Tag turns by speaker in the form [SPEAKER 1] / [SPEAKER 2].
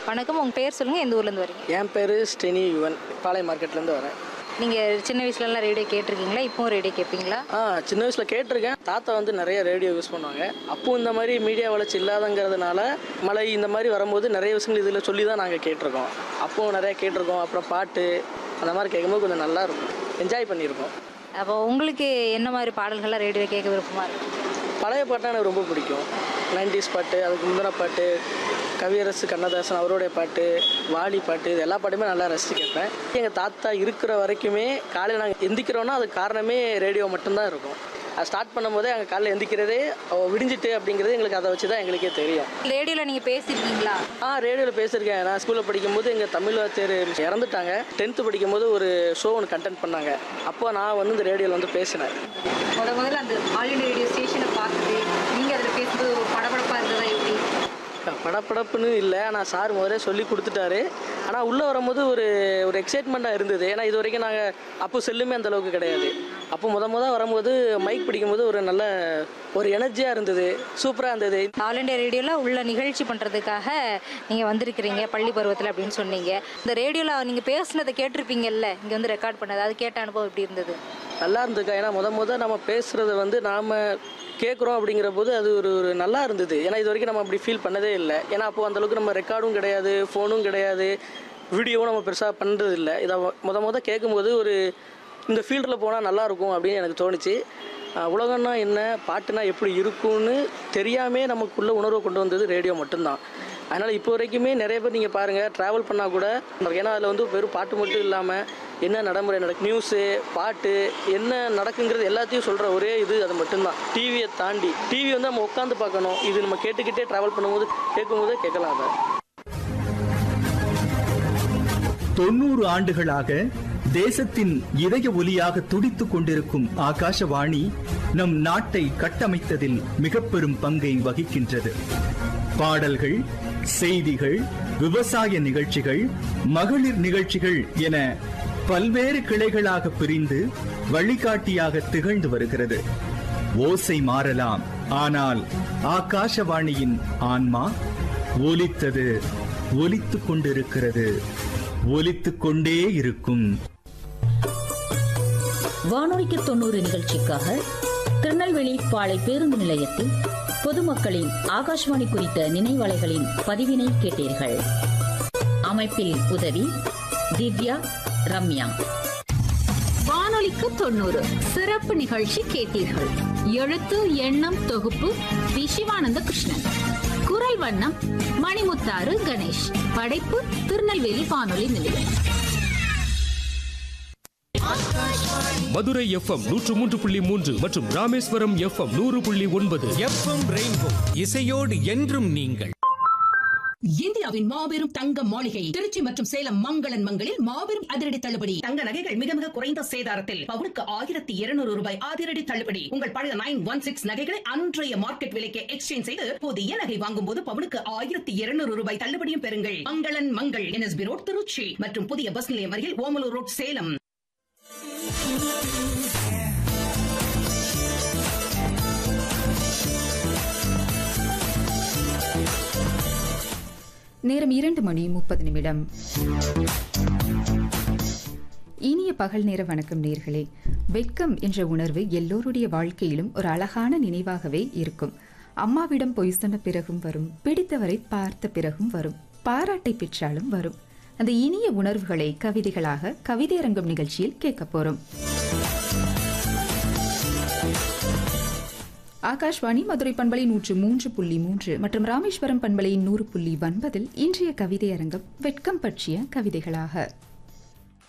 [SPEAKER 1] வணக்கம் உங்கள் பேர் சொல்லுங்கள் எந்த ஊர்லேருந்து வரீங்க
[SPEAKER 2] என் பேர் ஸ்டெனி யுவன் பாளைய மார்க்கெட்லேருந்து வரேன்
[SPEAKER 1] நீங்கள் சின்ன வயசுலலாம் ரேடியோ கேட்டிருக்கீங்களா இப்போவும் ரேடியோ கேட்பீங்களா
[SPEAKER 2] ஆ சின்ன வயசில் கேட்டிருக்கேன் தாத்தா வந்து நிறைய ரேடியோ யூஸ் பண்ணுவாங்க அப்போ இந்த மாதிரி மீடியா வளர்ச்சி இல்லாதங்கிறதுனால மழை இந்த மாதிரி வரும்போது நிறைய விஷயங்கள் இதில் சொல்லி தான் நாங்கள் கேட்டிருக்கோம் அப்போவும் நிறைய கேட்டிருக்கோம் அப்புறம் பாட்டு அந்த மாதிரி கேட்கும்போது கொஞ்சம் நல்லா இருக்கும் என்ஜாய் பண்ணியிருக்கோம்
[SPEAKER 1] அப்போ உங்களுக்கு என்ன மாதிரி பாடல்கள்லாம் ரேடியோ கேட்க விருப்பமாக இருக்கும்
[SPEAKER 2] பழைய பாட்டுனா எனக்கு ரொம்ப பிடிக்கும் நைன்டிஸ் பாட்டு அதுக்கு முந்தின பாட்டு கவியரசு கண்ணதாசன் அவருடைய பாட்டு வாலி பாட்டு இது எல்லா பாட்டுமே நல்லா ரசித்து கேட்பேன் எங்கள் தாத்தா இருக்கிற வரைக்குமே காலையில் நாங்கள் எந்திக்கிறோன்னா அதுக்கு காரணமே ரேடியோ மட்டும்தான் இருக்கும் அது ஸ்டார்ட் பண்ணும்போதே அங்கே காலையில் எந்திக்கிறதே அவ விடிஞ்சிட்டு அப்படிங்கிறது எங்களுக்கு அதை வச்சு தான் எங்களுக்கே தெரியும்
[SPEAKER 1] ரேடியோவில் நீங்கள் பேசியிருக்கீங்களா
[SPEAKER 2] ஆ ரேடியோவில் பேசியிருக்கேன் நான் ஸ்கூலில் படிக்கும்போது எங்கள் தமிழ் வாத்தியார் இறந்துட்டாங்க டென்த்து படிக்கும்போது ஒரு ஷோ ஒன்று கண்டென்ட் பண்ணாங்க அப்போ நான் வந்து இந்த ரேடியோவில் வந்து பேசினேன்
[SPEAKER 1] முத முதல்ல அந்த ஆல் இண்டியா ரேடியோ ஸ்டேஷனை பார்த்துட்டு நீங்கள் அதில் பேசும்போது ஒரு படபடப்பாக இருந்ததா எப்படி
[SPEAKER 2] படப்படப்புன்னு இல்லை ஆனால் சார் முதல்ல சொல்லி கொடுத்துட்டாரு ஆனால் உள்ளே வரும்போது ஒரு ஒரு எக்ஸைட்மெண்ட்டாக இருந்தது ஏன்னா இது வரைக்கும் நாங்கள் அப்போ செல்லுமே அந்த அளவுக்கு கிடையாது அப்போ முத முத வரும்போது மைக் பிடிக்கும்போது ஒரு நல்ல ஒரு எனர்ஜியாக இருந்தது சூப்பராக இருந்தது
[SPEAKER 1] ஆல் இண்டியா ரேடியோவில் உள்ள நிகழ்ச்சி பண்ணுறதுக்காக நீங்கள் வந்திருக்கிறீங்க பள்ளி பருவத்தில் அப்படின்னு சொன்னீங்க இந்த ரேடியோவில் நீங்கள் பேசுனதை கேட்டிருப்பீங்கல்ல இங்கே வந்து ரெக்கார்ட் பண்ணது அது கேட்ட அனுபவம் எப்படி இருந்தது
[SPEAKER 2] நல்லா இருந்துக்கா ஏன்னா முத முத நம்ம பேசுகிறத வந்து நாம் கேட்குறோம் அப்படிங்கிற போது அது ஒரு ஒரு நல்லா இருந்தது ஏன்னா இது வரைக்கும் நம்ம அப்படி ஃபீல் பண்ணதே இல்லை ஏன்னா அப்போ அந்த அளவுக்கு நம்ம ரெக்கார்டும் கிடையாது ஃபோனும் கிடையாது வீடியோவும் நம்ம பெருசாக பண்ணுறது இல்லை இதை முத முத கேட்கும்போது ஒரு இந்த ஃபீல்டில் போனால் நல்லா இருக்கும் அப்படின்னு எனக்கு தோணுச்சு ஆஹ் உலகம்னா என்ன பாட்டுனா எப்படி இருக்கும்னு தெரியாமே நமக்குள்ள உணர்வை கொண்டு வந்தது ரேடியோ மட்டும்தான் அதனால் இப்போ வரைக்குமே நிறைய பேர் நீங்கள் பாருங்கள் ட்ராவல் பண்ணால் கூட ஏன்னா அதில் வந்து வெறும் பாட்டு மட்டும் இல்லாமல் என்ன நடைமுறை நடக்கு நியூஸு பாட்டு என்ன நடக்குங்கிறது எல்லாத்தையும் சொல்கிற ஒரே இது அது மட்டும்தான் டிவியை தாண்டி டிவி வந்து நம்ம உட்காந்து பார்க்கணும் இது நம்ம கேட்டுக்கிட்டே ட்ராவல் பண்ணும்போது கேட்கும்போதே கேட்கலாம் அதை
[SPEAKER 3] தொண்ணூறு ஆண்டுகளாக தேசத்தின் இதய ஒலியாக துடித்துக் கொண்டிருக்கும் ஆகாஷவாணி நம் நாட்டை கட்டமைத்ததில் மிக பெரும் பங்கை வகிக்கின்றது பாடல்கள் செய்திகள் விவசாய நிகழ்ச்சிகள் மகளிர் நிகழ்ச்சிகள் என பல்வேறு கிளைகளாக பிரிந்து வழிகாட்டியாக திகழ்ந்து வருகிறது ஓசை மாறலாம் ஆனால் ஆகாஷவாணியின் ஆன்மா ஒலித்தது ஒலித்துக் கொண்டிருக்கிறது ஒலித்துக் கொண்டே இருக்கும்
[SPEAKER 4] வானொலிக்கு தொண்ணூறு நிகழ்ச்சிக்காக திருநெல்வேலி பாளை பேருந்து நிலையத்தில் பொதுமக்களின் ஆகாஷ்வாணி குறித்த நினைவலைகளின் பதிவினை கேட்டீர்கள் அமைப்பில் உதவி திவ்யா ரம்யா
[SPEAKER 5] வானொலிக்கு தொண்ணூறு சிறப்பு நிகழ்ச்சி கேட்டீர்கள் எழுத்து எண்ணம் தொகுப்பு வி சிவானந்த கிருஷ்ணன் குரல் வண்ணம் மணிமுத்தாறு கணேஷ் படைப்பு திருநெல்வேலி வானொலி நிலையம்
[SPEAKER 6] மதுரை எஃப்எம் நூற்று மூன்று புள்ளி மூன்று மற்றும் ராமேஸ்வரம் எஃப்எம் நூறு புள்ளி ஒன்பது
[SPEAKER 7] எஃப்எம் ரெயின்போ இசையோடு என்றும் நீங்கள்
[SPEAKER 8] இந்தியாவின் மாபெரும் தங்க மாளிகை திருச்சி மற்றும் சேலம் மங்களன் மங்களில் மாபெரும் அதிரடி தள்ளுபடி தங்க நகைகள் மிக மிக குறைந்த சேதாரத்தில் பவுனுக்கு ஆயிரத்தி இருநூறு ரூபாய் அதிரடி தள்ளுபடி உங்கள் பழைய நைன் ஒன் சிக்ஸ் நகைகளை அன்றைய மார்க்கெட் விலைக்கு எக்ஸ்சேஞ்ச் செய்து புதிய நகை வாங்கும் போது பவுனுக்கு ஆயிரத்தி இருநூறு ரூபாய் தள்ளுபடியும் பெறுங்கள் மங்களன் மங்கள் என்எஸ்பி ரோட் திருச்சி மற்றும் புதிய பஸ் நிலையம் அருகில் ஓமலூர் ரோட் சேலம்
[SPEAKER 9] நேரம் இரண்டு மணி முப்பது நிமிடம் இனிய பகல் நேர வணக்கம் நேர்களே வெட்கம் என்ற உணர்வு எல்லோருடைய வாழ்க்கையிலும் ஒரு அழகான நினைவாகவே இருக்கும் அம்மாவிடம் பொய் சொன்ன பிறகும் வரும் பிடித்தவரை பார்த்த பிறகும் வரும் பாராட்டை பெற்றாலும் வரும் அந்த இனிய உணர்வுகளை கவிதைகளாக கவிதையரங்கம் நிகழ்ச்சியில் கேட்க போறோம் ஆகாஷ்வாணி மதுரை பண்பலை நூற்று மூன்று புள்ளி மூன்று மற்றும் ராமேஸ்வரம் பண்பலை நூறு புள்ளி ஒன்பதில் இன்றைய கவிதையரங்கம் வெட்கம் பற்றிய கவிதைகளாக